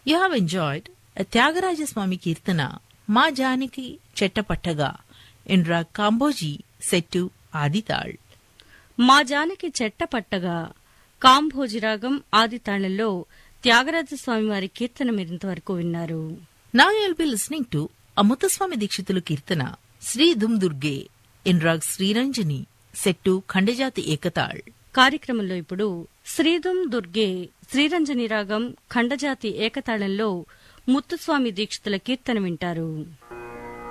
you have enjoyed Tyagarajaswami కీర్తన మా జానికి చెట్టపట్టగా ఎండ్రా కాంబోజీ సెట్టు ఆదితాళ్ మా జానకి చెట్ట పట్టగా కాంభోజిరాగం ఆది తాళంలో త్యాగరాజస్వామి వారి కీర్తన మీరింతవరకు విన్నారు Now you'll be listening to అమృతస్వామి Dikshitulu కీర్తన శ్రీ దుమ్ దుర్గే ఇన్రాగ్ శ్రీరంజని సెట్టు ఖండజాతి ఏకతాళ్ కార్యక్రమంలో ఇప్పుడు శ్రీదుం దుర్గే శ్రీరంజని రాగం ఖండజాతి ఏకతాళంలో ముత్తుస్వామి దీక్షితుల కీర్తన వింటారు